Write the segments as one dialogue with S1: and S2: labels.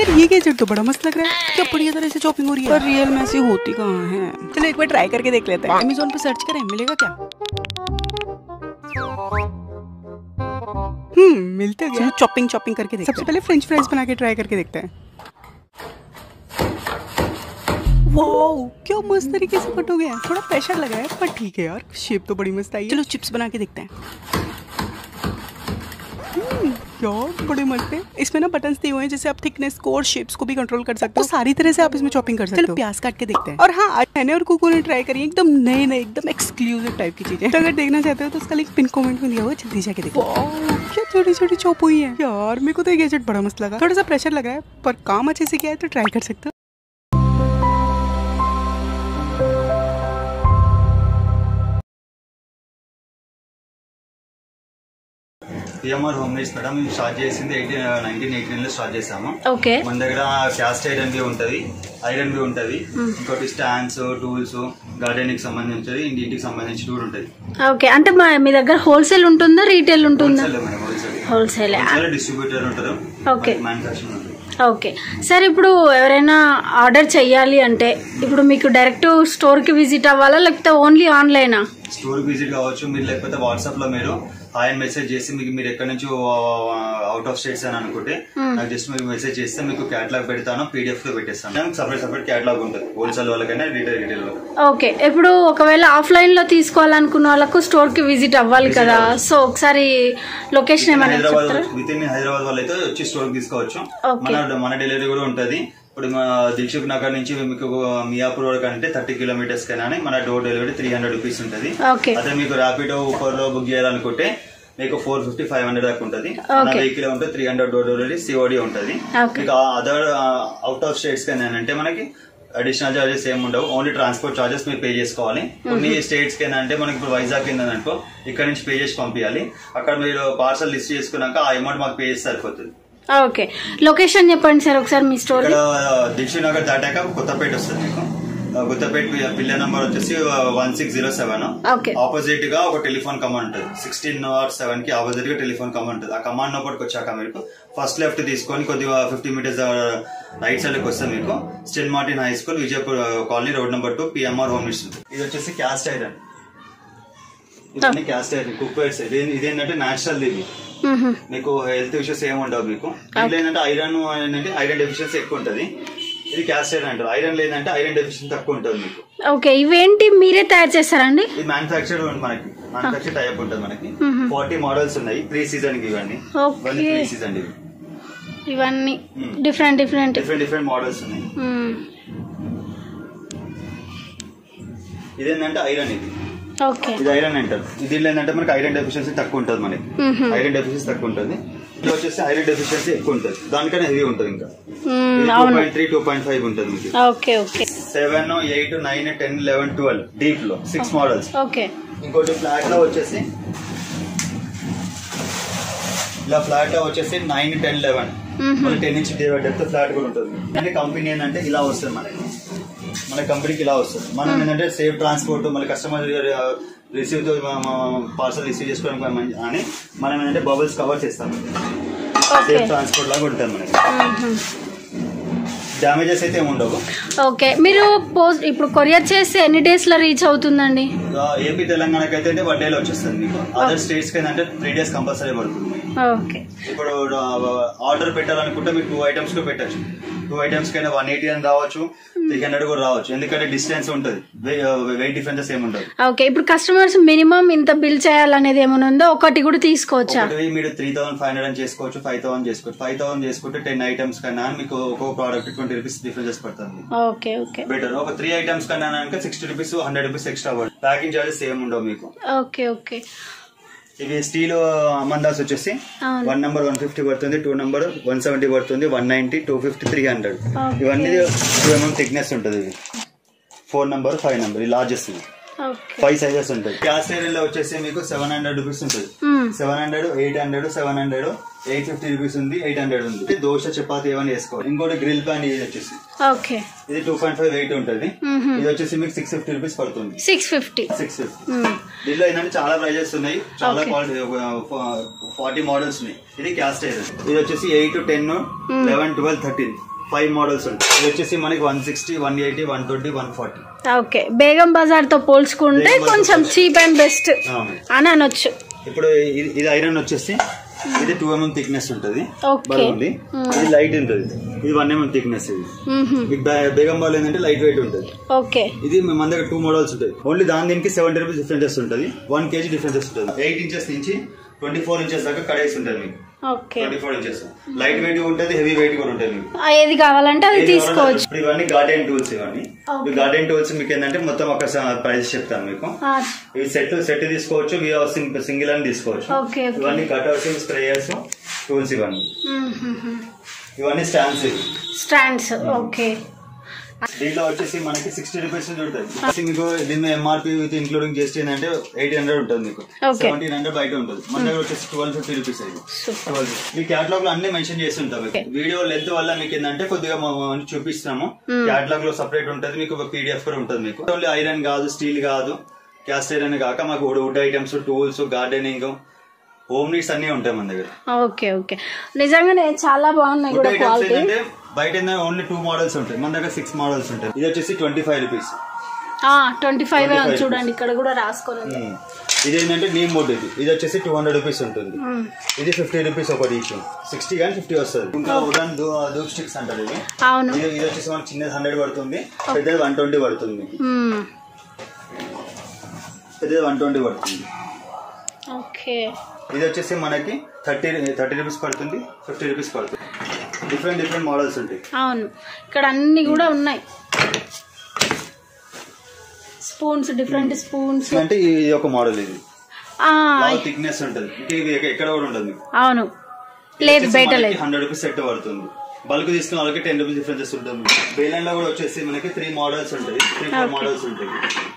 S1: यार ये गैजेट तो बड़ा मस्त लग रहा है क्या बढ़िया तरह से शॉपिंग हो रही है पर रियल में ऐसी होती कहाँ है चलो एक बार ट्राई करके देख लेते हैं अमेजोन पे सर्च करें मिलेगा क्या हम्म मिलता गया चॉपिंग चॉपिंग करके देखते सबसे पहले फ्रेंच फ्राइज बना के ट्राई करके देखते हैं वाओ क्या मस्त तरीके से कट हो गया थोड़ा प्रेशर लगा है पर ठीक है यार शेप तो बड़ी मस्त आई है। चलो चिप्स बना के देखते हैं हम्म, यार बड़े मस्त है इसमें ना बटन्स दिए हुए हैं जैसे आप थिकनेस को और शेप्स को भी कंट्रोल कर सकते हो तो सारी तरह से आप इसमें चॉपिंग कर सकते हो चलो प्याज काट के देखते हैं और हाँ आज मैंने और कुकू ने ट्राई करी है, एकदम नए नए एकदम एक्सक्लूसिव टाइप की चीजें तो अगर देखना चाहते हो तो उसका लिंक पिन कमेंट में दिया हुआ है, जल्दी जाके देखो वाओ, क्या छोटी छोटी चॉप हुई है यार मेरे को तो ये गैजेट बड़ा मस्त लगा थोड़ा सा प्रेशर लगा है पर काम अच्छे से किया है तो ट्राई कर सकते हो
S2: పిఎంఆర్ హోమ్ మేడ్స్ మేడం మేము స్టార్ట్ చేసింది ఎయిటీన్ నైన్టీన్ ఎయిటీన్ లో స్టార్ట్ చేసాము
S3: ఓకే
S2: మన దగ్గర క్యాస్ట్ ఐరన్ బి ఉంటది ఐరన్ బి ఉంటది ఇంకోటి స్టాండ్స్ టూల్స్ గార్డెనింగ్ సంబంధించి ఇంటి ఇంటికి సంబంధించి కూడా ఉంటది
S3: ఓకే అంటే మా మీ దగ్గర హోల్సేల్ ఉంటుందా రీటైల్ ఉంటుందా
S2: wholesale madam wholesale
S3: wholesale
S2: wholesale distributor ఉంటారు
S3: Okay.
S2: మ్యానుఫాక్చరింగ్ ఉంటుంది
S3: ఓకే సార్ ఇప్పుడు ఎవరైనా ఆర్డర్ చెయ్యాలి అంటే ఇప్పుడు మీకు డైరెక్ట్ స్టోర్కి విజిట్ అవ్వాలా లేకపోతే ఓన్లీ ఆన్లైనా
S2: స్టోర్ విజిట్ కావచ్చు మీరు లేకపోతే వాట్సాప్ లో మీరు ఆయన మెసేజ్ చేసి మీకు మీరు ఎక్కడి నుంచి అవుట్ ఆఫ్ స్టేట్స్ అని అనుకుంటే నాకు జస్ట్ మీరు మెసేజ్ చేస్తే మీకు క్యాటలాగ్ పెడతాను పీడిఎఫ్ లో పెట్టేస్తాను సపరేట్ సపరేట్ క్యాటలాగ్ ఉంటుంది హోల్సేల్ వాళ్ళకైనా రీటైల్ రీటైల్ వాళ్ళకి
S3: ఓకే ఇప్పుడు ఒకవేళ ఆఫ్లైన్లో తీసుకోవాలనుకున్న వాళ్ళకు స్టోర్కి విజిట్ అవ్వాలి కదా సో ఒకసారి లొకేషన్ ఏమైనా
S2: హైదరాబాద్
S3: చెప్తారా
S2: విత్ ఇన్ హైదరాబాద్ వాళ్ళు అయితే వచ్చి స్టోర్ తీసుకోవచ్చు
S3: Okay.
S2: మన మన డెలివరీ కూడా ఉంటది ఇప్పుడు మా దిల్సుఖ్ నగర్ నుంచి మీకు మియాపూర్ వరకు అంటే థర్టీ కిలోమీటర్స్ కైనా మన door delivery three hundred rupees ఉంటుంది
S3: ఓకే
S2: అదే మీకు ర్యాపిడో ఊపర్ లో బుక్ చేయాలనుకుంటే మీకు ఫోర్ ఫిఫ్టీ ఫైవ్ హండ్రెడ్ దాకా ఉంటుంది మన
S3: Okay.
S2: వెహికల్ ఉంటే three hundred door delivery COD ఉంటుంది
S3: Okay.
S2: మీకు అదర్ అవుట్ ఆఫ్ స్టేట్స్ కైనా అంటే మనకి అడిషనల్ చార్జెస్ ఏమి ఉండవు ఓన్లీ ట్రాన్స్పోర్ట్ చార్జెస్ మీరు పే చేసుకోవాలి కొన్ని స్టేట్స్ కి అంటే మనకి ఇప్పుడు వైజాగ్ కింద అనుకో ఇక్కడ నుంచి పే చేసి పంపించాలి అక్కడ మీరు పార్సల్ లిస్ట్ చేసుకున్నాక ఆ అమౌంట్ మాకు పే చేస్తే సరిపోతుంది
S3: ఓకే లొకేషన్ చెప్పండి సార్ ఒకసారి మీ స్టోర్
S2: ఇక్కడ దిల్షు నగర్ దాటాక కొత్తపేట వస్తుంది మీకు ఆ, కొత్తపేట పి- పిల్ల నంబర్ వచ్చేసి one six zero seven
S3: okay
S2: opposite గా ఒక టెలిఫోన్ కమాండ్ ఉంటుంది సిక్స్టీన్ ఆర్ సెవెన్ కి ఆపోజిట్ గా టెలిఫోన్ కమాండ్ ఉంటుంది ఆ కమాండ్ లోపలికి వచ్చాక మీకు ఫస్ట్ లెఫ్ట్ తీసుకొని కొద్దిగా ఫిఫ్టీ మీటర్స్ రైట్ సైడ్ కి వస్తే మీకు స్టెన్ Martin high school Vijaypur colony road number two PMR home ఉంటుంది ఇది వచ్చేసి క్యాస్ట్ ఐరన్ ఇవన్నీ క్యాస్ట్ ఐరన్ కుక్వేర్స్ ఇది ఇదేంటంటే నేచురల్ ఇది మీకు హెల్త్ ఇష్యూస్ ఏమి ఉండవు మీకు దీంట్లో ఏంటంటే ఐరన్ ఏంటంటే ఐరన్ డెఫిషియన్సీ ఎక్కువ ఉంటుంది ఇది క్యాస్ట్ ఐరన్ అంటారు ఐరన్ లేదంటే ఐరన్ డెఫిషియన్సీ తక్కువ ఉంటుంది మీకు
S3: ఓకే ఇవేంటి మీరే తయారు చేస్తారండి
S2: ఇది మ్యానుఫాక్చర్ మనకి మ్యానుఫాక్చర్ టైప్ ఉంటుంది మనకి ఫార్టీ మోడల్స్ ఉన్నాయి ప్రీ సీజన్ కి ఇవన్నీ
S3: Okay.
S2: ఇవన్నీ ప్రీ సీజన్ ఇవి
S3: ఇవన్నీ different different
S2: different different models ఉన్నాయి ఇదేంటంటే ఐరన్ ఇది
S3: ఓకే
S2: ఇది ఐరన్ అంటారు దీంట్లో ఏంటంటే మనకి ఐరన్ డెఫిషియన్సీ తక్కువ ఉంటుంది మనకి ఐరన్ డెఫిషియన్సీ తక్కువ ఉంటుంది ఇది వచ్చేసి ఐరన్ డెఫిషియన్సీ ఎక్కువ ఉంటుంది దానికన్నా హెవీ ఉంటుంది ఇంకా టూ
S3: అవును
S2: point three two point five ఉంటుంది మీకు
S3: okay okay
S2: seven eight nine ten eleven twelve deep లో సిక్స్ మోడల్స్
S3: ఓకే
S2: ఇంకోటి ఫ్లాట్ లో వచ్చేసి ఇలా ఫ్లాట్ లో వచ్చేసి నైన్ టెన్ లెవెన్ మళ్ళీ టెన్ ఇంచ్ డెప్త్ ఫ్లాట్ కూడా ఉంటుంది అంటే కంపెనీ ఏంటంటే ఇలా వస్తుంది మనకి మన కంపెనీకి ఇలా వస్తుంది మనం ఏంటంటే సేఫ్ ట్రాన్స్పోర్ట్ మళ్ళీ కస్టమర్ రిసీవ్ పార్సల్ రిసీవ్ చేసుకోవడానికి మంచి- అని మనం ఏంటంటే బబుల్స్ కవర్ చేస్తాం
S3: ఓకే
S2: సేఫ్ ట్రాన్స్పోర్ట్ లాగా ఉంటుంది మనకి డ్యామేజెస్ అయితే ఏమి ఉండవు
S3: ఓకే మీరు పోస్ట్ ఇప్పుడు కొరియర్ చేస్తే ఎన్ని డేస్ లో రీచ్ అవుతుందండి
S2: ఏపీ తెలంగాణకి అయితే వన్ డేలో వచ్చేస్తుంది మీకు అదర్ స్టేట్స్ కి ఏంటంటే త్రీ డేస్ కంపల్సరీ పడుతుంది
S3: ఓకే
S2: ఇప్పుడు ఆర్డర్ పెట్టాలనుకుంటే మీకు టూ ఐటమ్స్ లో పెట్టచ్చు టూ ఐటమ్స్ కైనా వన్ ఎయిటీ అని రావచ్చు త్రీ హండ్రెడ్ కూడా రావచ్చు ఎందుకంటే డిస్టెన్స్ ఉంటుంది వెయిట్ డిఫరెన్సెస్ ఏమి ఉండదు
S3: ఓకే ఇప్పుడు కస్టమర్స్ మినిమం ఇంత బిల్ చేయాలనేది ఏమైనా ఉందో ఒకటి కూడా తీసుకోవచ్చా
S2: ఒకటి మీరు త్రీ థౌసండ్ ఫైవ్ హండ్రెడ్ అని చేసుకోవచ్చు ఫైవ్ థౌసండ్ చేసుకోవచ్చు ఫైవ్ థౌసండ్ చేసుకుంటే టెన్ ఐటమ్స్ కన్నా మీకు ఒక్కొక్క ప్రోడక్ట్ ట్వంటీ రూపీస్ డిఫరెన్సెస్ పడుతుంది
S3: ఓకే ఓకే
S2: బెటర్ ఒక త్రీ ఐటమ్స్ కన్నా కనుక sixty rupees hundred rupees extra పడుతుంది ప్యాకింగ్ చార్జెస్ ఏమి ఉండవు మీకు
S3: ఓకే ఓకే
S2: ఇవి స్టీల్ అమందాస్ వచ్చేసి
S3: అవును.
S2: వన్ నెంబర్ వన్ ఫిఫ్టీ పడుతుంది టూ నెంబర్ వన్ సెవెంటీ పడుతుంది one ninety two fifty three hundred
S3: Okay.
S2: ఇవన్నీ టూ ఎంఎం థిక్నెస్ ఉంటుంది ఇది ఫోర్ నెంబర్ ఫైవ్ నెంబర్ ఈ లార్జెస్ట్ ఇది
S3: ఓకే
S2: ఫైవ్ సైజెస్ ఉంటాయి క్యాస్ట్ ఏరియాలో వచ్చేసి మీకు సెవెన్ హండ్రెడ్ రూపీస్ ఉంటుంది seven hundred eight hundred seven hundred eight fifty rupees ఉంది ఎయిట్ హండ్రెడ్ ఉంది ఇది దోశ చపాతి ఏమైనా వేసుకోవాలి ఇంకోటి గ్రిల్ ప్యాన్ ఇది వచ్చేసి
S3: ఓకే
S2: ఇది టూ పాయింట్ ఫైవ్ వెయిట్ ఉంటుంది ఇది వచ్చేసి మీకు సిక్స్ ఫిఫ్టీ రూపీస్ పడుతుంది
S3: సిక్స్ ఫిఫ్టీ
S2: సిక్స్ ఫిఫ్టీ దీనిలో ఏంటంటే చాలా ప్రైజెస్ ఉన్నాయి చాలా క్వాలిటీ ఫార్టీ మోడల్స్ ఉన్నాయి ఇది క్యాస్ట్ ఐరన్ ఇది వచ్చేసి eight ten eleven twelve thirteen five models ఉంటాయి ఇది వచ్చేసి మనకి one sixty one eighty one twenty one forty
S3: okay Begum Bazar తో పోల్చుకుంటే
S2: బేగం బజార్
S3: కొంచెం
S2: తో
S3: చీప్ అండ్ బెస్ట్ అని అనొచ్చు
S2: ఇప్పుడు ఇది- ఇది ఐరన్ వచ్చేసి ఇది టూ ఎంఎం థిక్నెస్ ఉంటుంది
S3: Okay.
S2: బల్బ్ ఉంది ఇది లైట్ ఉంటుంది ఇది వన్ ఎంఎం థిక్నెస్ ఇది మీకు బే- బేగం బాల్ ఏంటంటే లైట్ వెయిట్ ఉంటుంది
S3: ఓకే
S2: ఇది మన దగ్గర టూ మోడల్స్ ఉంటాయి ఓన్లీ దాని దీనికి సెవెంటీ రూపీస్ డిఫరెన్సెస్ ఉంటుంది వన్ కేజీ డిఫరెన్సెస్ ఉంటుంది ఎయిట్ ఇంచెస్ నుంచి ట్వంటీ ఫోర్ ఇంచెస్ దాకా కడేసి ఉంటుంది మీకు
S3: okay
S2: twenty four inches light weight ఉంటుంది హెవీ వెయిట్ కూడా ఉంటుంది మీకు
S3: ఏది కావాలంటే అది తీసుకోవచ్చు
S2: ఇప్పుడు ఇవన్నీ గార్డెన్ టూల్స్ ఇవన్నీ
S3: Okay.
S2: ఈ గార్డెన్ టూల్స్ మీకు ఏంటంటే మొత్తం ఒక ప్రైస్ చెప్తాను మీకు
S3: ఆ,
S2: ఇవి సెట్ సెట్ తీసుకోవచ్చు ఇవి సింగిల్ అని తీసుకోవచ్చు
S3: ఓకే ఓకే
S2: ఇవన్నీ కటర్స్ స్ప్రేయర్స్ టూల్స్ ఇవన్నీ
S3: మ్మ్, మ్మ్, మ్మ్.
S2: ఇవన్నీ స్టాండ్స్ ఇవి
S3: స్టాండ్స్ ఓకే
S2: దీంట్లో వచ్చేసి మనకి సిక్స్టీ రూపీస్ ఉంటుంది మీకు దీని ఎంఆర్పి విత్ ఇంక్లూడింగ్ చేస్తే ఏంటంటే ఎయిట్ హండ్రెడ్ ఉంటుంది మీకు
S3: Okay.
S2: సెవెంటీన్ హండ్రెడ్ బయట ఉంటుంది మన దగ్గర వచ్చేసి ట్వెల్వ్ ఫిఫ్టీ రూపీస్ అయింది
S3: సూపర్
S2: మీ క్యాటలాగ్ లో అన్ని మెన్షన్ చేసి ఉంటాం మీకు. వీడియో లెంత్ వల్ల మీకు ఏంటంటే కొద్దిగా మనం చూపిస్తున్నాము క్యాటలాగ్ లో సపరేట్ ఉంటుంది మీకు పీడిఎఫ్ కూడా ఉంటుంది మీకు ఓన్లీ ఐరన్ కాదు స్టీల్ కాదు క్యాస్ట్ ఐరన్ కాక మాకు wood items tools gardening home needs అన్ని ఉంటాయి మన దగ్గర
S3: ఓకే ఓకే నిజంగానే చాలా బాగున్నాయి
S2: వుడ్
S3: కూడా
S2: ఐటమ్స్
S3: క్వాలిటీ
S2: ఏంటంటే బయట ఓన్లీ టూ మోడల్స్ ఉంటాయి మన దగ్గర సిక్స్ మోడల్స్ ఉంటాయి ఇది వచ్చేసి twenty five rupees
S3: twenty five
S2: 25
S3: చూడండి ఇక్కడ కూడా రాసుకొని ఉంది.
S2: ఇది ఏంటంటే నీమ్ వుడ్ ఇది ఇది వచ్చేసి టూ హండ్రెడ్ రూపీస్ ఉంటుంది
S3: మ్మ్.
S2: ఇది ఫిఫ్టీ రూపీస్ ఒకటి ఇష్యూ సిక్స్టీ కానీ ఫిఫ్టీ వస్తుంది ఇంకా వుడన్ దూప్ స్టిక్స్ అంటారు ఇవి
S3: అవును
S2: ఇది ఇది వచ్చేసి మనకి చిన్నది హండ్రెడ్ పడుతుంది పెద్దది వన్ ట్వంటీ పడుతుంది
S3: మ్మ్.
S2: పెద్దది వన్ ట్వంటీ పడుతుంది
S3: ఓకే
S2: ఇది వచ్చేసి మనకి థర్టీ థర్టీ రూపీస్ పడుతుంది ఫిఫ్టీ రూపీస్ పడుతుంది డిఫరెంట్ డిఫరెంట్ మోడల్స్ ఉంటాయి
S3: అవును ఇక్కడ అన్ని కూడా ఉన్నాయి స్పూన్స్ డిఫరెంట్ స్పూన్స్
S2: అంటే ఇది ఒక మోడల్ ఇది థిక్నెస్ ఉంటుంది ఇంకా ఇది ఎక్క- ఎక్కడ కూడా ఉండదు మీకు
S3: అవును లేదు బయట లేదు
S2: హండ్రెడ్ రూపీస్ సెట్ పడుతుంది బల్క్ తీసుకున్న వాళ్ళకి టెన్ రూపీస్ డిఫరెన్సెస్ ఉంటుంది బేలన్ లో కూడా వచ్చేసి మనకి త్రీ మోడల్స్ ఉంటాయి త్రీ ఫోర్ మోడల్స్ ఉంటాయి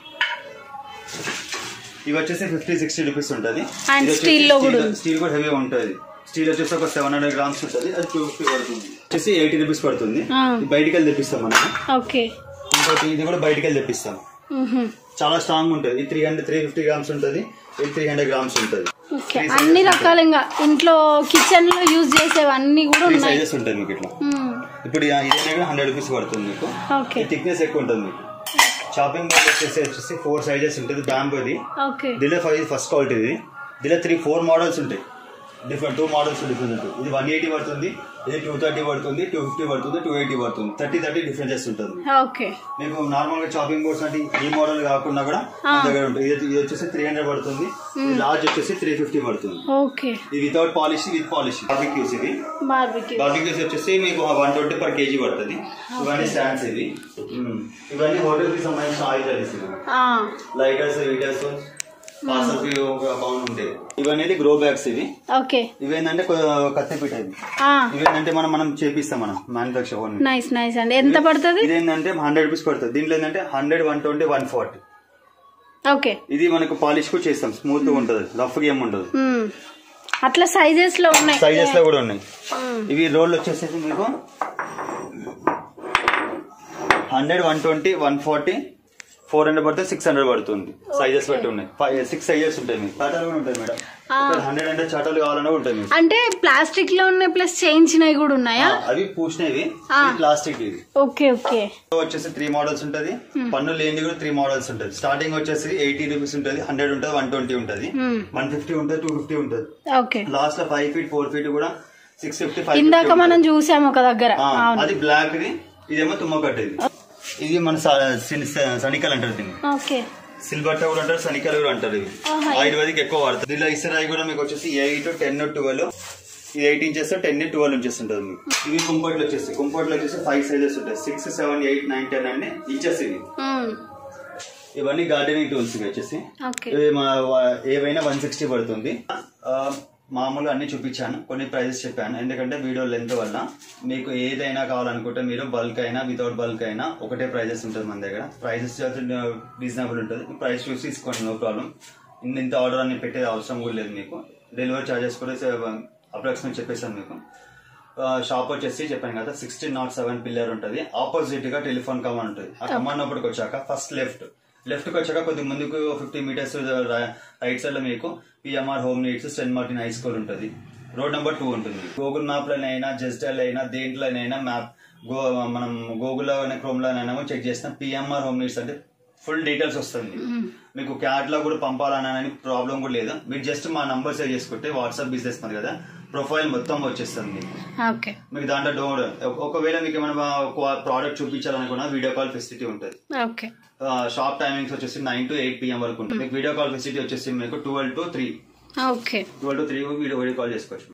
S2: ఇవి వచ్చేసి ఫిఫ్టీ సిక్స్టీ రూపీస్ ఉంటుంది
S3: And
S2: ఇది వచ్చేసి
S3: steel లో కూడా
S2: steel- స్టీల్ కూడా హెవీ ఉంటుంది స్టీల్ వచ్చేసి ఒక సెవెన్ హండ్రెడ్ గ్రామ్స్ ఉంటుంది అది టూ ఫిఫ్టీ పడుతుంది వచ్చేసి ఎయిటీ రూపీస్ పడుతుంది
S3: ఆ.
S2: ఇది బయటికి వెళ్ళి తెప్పిస్తాం మనం
S3: ఓకే
S2: ఇంకోటి ఇది కూడా బయటికి వెళ్ళి తెప్పిస్తాం
S3: మ్మ్హ.
S2: చాలా స్ట్రాంగ్ ఉంటుంది ఇది three hundred three fifty grams ఉంటుంది ఇది త్రీ హండ్రెడ్ గ్రామ్స్ ఉంటుంది
S3: ఓకే అన్ని రకాల ఇంకా ఇంట్లో కిచెన్ లో యూజ్ చేసేవన్నీ కూడా
S2: త్రీ
S3: ఉన్నాయి
S2: సైజెస్ ఉంటుంది మీకు ఇట్లా
S3: మ్మ్.
S2: ఇప్పుడు ఇదే హండ్రెడ్ రూపీస్ పడుతుంది మీకు
S3: ఓకే
S2: థిక్నెస్ ఎక్కువ ఉంటుంది మీకు షాపింగ్ మాల్ వచ్చేసి వచ్చేసి ఫోర్ సైజెస్ ఉంటుంది బ్యాంబోది
S3: ఓకే
S2: దీనిలో ఫైవ్ ఫస్ట్ క్వాలిటీ ఇది దీనిలో త్రీ ఫోర్ మోడల్స్ ఉంటాయి డిఫరెంట్ టూ మోడల్స్ డిఫరెంట్ ఉంటాయి ఇది వన్ ఎయిటీ పడుతుంది ఇది టూ థర్టీ పడుతుంది టూ ఫిఫ్టీ పడుతుంది టూ ఎయిటీ పడుతుంది థర్టీ థర్టీ డిఫరెన్సెస్ ఉంటుంది
S3: ఓకే
S2: మీకు నార్మల్ గా షాపింగ్ బోర్డ్స్ అంటే ఈ మోడల్ కాకుండా కూడా మన దగ్గర ఉంటుంది ఇది ఇది వచ్చేసి త్రీ హండ్రెడ్ పడుతుంది లార్జ్ వచ్చేసి త్రీ ఫిఫ్టీ పడుతుంది
S3: ఓకే
S2: ఇది without polish with polish barbecues ఇది
S3: బార్బిక్యూ
S2: బార్బిక్యూస్ వచ్చేసి మీకు వన్ ట్వంటీ పర్ కేజీ పడుతుంది ఇవన్నీ స్టాండ్స్ ఇవి మ్మ్. ఇవన్నీ హోటల్ కి సంబంధించిన ఆయిల్స్ లైటర్స్ వీటర్స్ పార్సల్ కి ఒక పౌండ్ ఉంటాయి ఇవన్నీ గ్రో బ్యాగ్స్ ఇవి
S3: ఓకే
S2: ఇవేంటంటే కొ- కత్తిపీట ఇవి ఇవేంటంటే మనం మనం చేపిస్తాం మనం మ్యానుఫాక్చర్ ఓన్
S3: నైస్ నైస్ అండి ఎంత పడుతుంది
S2: ఇదేంటంటే హండ్రెడ్ రూపీస్ పడుతుంది దీంట్లో ఏంటంటే hundred one twenty one forty
S3: okay
S2: ఇది మనకు పాలిష్ కూడా చేస్తాం స్మూత్ గా ఉంటుంది రఫ్ గా ఏమి ఉండదు
S3: మ్మ్. అట్లా సైజెస్ లో ఉన్నాయి
S2: సైజెస్ లో కూడా ఉన్నాయి
S3: మ్మ్.
S2: ఇవి రోల్ వచ్చేసి మీకు hundred one twenty one forty four hundred పడితే సిక్స్ హండ్రెడ్ పడుతుంది సైజెస్ బట్టి ఉన్నాయి ఫైవ్ సిక్స్ సైజెస్ ఉంటాయి మీకు చాటాలు కూడా ఉంటాయి మేడం హండ్రెడ్ హండ్రెడ్ చాటాలు కావాలన్నా ఉంటాయి మీకు
S3: అంటే ప్లాస్టిక్ లో ఉన్నాయి ప్లస్ చేయించినవి కూడా ఉన్నాయా
S2: ఆ, అవి పూసినవి
S3: ఆ.
S2: ప్లాస్టిక్ ఇవి
S3: ఓకే ఓకే
S2: వచ్చేసి త్రీ మోడల్స్ ఉంటది పన్ను లేనిది కూడా త్రీ మోడల్స్ ఉంటది స్టార్టింగ్ వచ్చేసి ఎయిటీ రూపీస్ ఉంటది హండ్రెడ్ ఉంటది వన్ ట్వంటీ ఉంటది
S3: మ్మ్.
S2: వన్ ఫిఫ్టీ ఉంటది టూ ఫిఫ్టీ ఉంటది
S3: ఓకే
S2: లాస్ట్ లో ఫైవ్ ఫీట్ ఫోర్ ఫీట్ కూడా సిక్స్ ఫిఫ్టీ ఫైవ్
S3: ఇందాక మనం చూసాము ఒక దగ్గర అవును
S2: అది బ్లాక్ ది ఇదేమో తుమ్మకట్ట ఇది ఇది మన స- సిన్- స- సనికల్ అంటారు దీన్ని
S3: ఓకే
S2: సిల్బట్ట కూడా అంటారు సనికల్ కూడా అంటారు ఇవి
S3: ఆహా.
S2: ఆయుర్వేదిక్ ఎక్కువ వాడతారు దీనిలో ఇసరాయి కూడా మీకు వచ్చేసి ఎయిట్ టెన్ ట్వెల్వ్ ఇది eight inches ten twelve inches ఉంటుంది మీకు ఇవి కుంపట్లు వచ్చేసి కుంపట్లు వచ్చేసి ఫైవ్ సైజెస్ ఉంటాయి six seven eight nine ten అన్ని ఇంచెస్ ఇవి
S3: మ్మ్.
S2: ఇవన్నీ గార్డెనింగ్ టూల్స్ ఇవి వచ్చేసి
S3: ఓకే
S2: ఇవి మా వా- ఏవైనా వన్ సిక్స్టీ పడుతుంది ఆ, మామూలుగా అన్ని చూపించాను కొన్ని ప్రైజెస్ చెప్పాను ఎందుకంటే వీడియో లెంత్ వల్ల మీకు ఏదైనా కావాలనుకుంటే మీరు బల్క్ అయినా వితౌట్ బల్క్ అయినా ఒకటే ప్రైజెస్ ఉంటుంది మన దగ్గర ప్రైజెస్ రీజనబుల్ ఉంటుంది ప్రైస్ చూసి తీసుకోండి నో ప్రాబ్లం ఇంత ఆర్డర్ అని పెట్టేది అవసరం కూడా లేదు మీకు డెలివరీ ఛార్జెస్ కూడా అప్రాక్సిమేట్ చెప్పేసాను మీకు షాప్ వచ్చేసి చెప్పాను కదా సిక్స్టీన్ నాట్ సెవెన్ పిల్లర్ ఉంటుంది ఆపోజిట్ గా టెలిఫోన్ కమాన్ ఉంటుంది ఆ కమాన్ లోపలికి వచ్చాక ఫస్ట్ లెఫ్ట్ లెఫ్ట్ కి వచ్చాక కొద్ది ముందుకు ఫిఫ్టీ మీటర్స్ రైట్ సైడ్ లో మీకు PMR home needs saint Martin high school ఉంటుంది రోడ్ నెంబర్ టూ ఉంటుంది గూగుల్ మ్యాప్ లోనైనా జెస్టల్ అయినా దేంట్లోనైనా మ్యాప్ గో మనం గూగుల్లో క్రోమ్ లో చెక్ చేస్తాం పిఎంఆర్ హోమ్ నీడ్స్ అంటే ఫుల్ డీటెయిల్స్ వస్తుంది మీకు క్యాట్ లో కూడా పంపాలని ప్రాబ్లం కూడా లేదు మీరు జస్ట్ మా నంబర్ సేవ్ చేసుకుంటే వాట్సాప్ బిజినెస్ మరి కదా ప్రొఫైల్ మొత్తం వచ్చేస్తుంది మీకు
S3: ఓకే
S2: మీకు దాంట్లో డోర్ ఒకవేళ మీకు ఏమైనా ప్రోడక్ట్ చూపించాలనుకున్నా వీడియో కాల్ ఫెసిలిటీ ఉంటుంది
S3: ఓకే
S2: షాప్ టైమింగ్స్ వచ్చేసి నైన్ టు ఎయిట్ పిఎం వరకు ఉంటుంది మీకు వీడియో కాల్ ఫెసిలిటీ వచ్చేసి మీకు twelve to three
S3: okay
S2: twelve to three video video call చేసుకోవచ్చు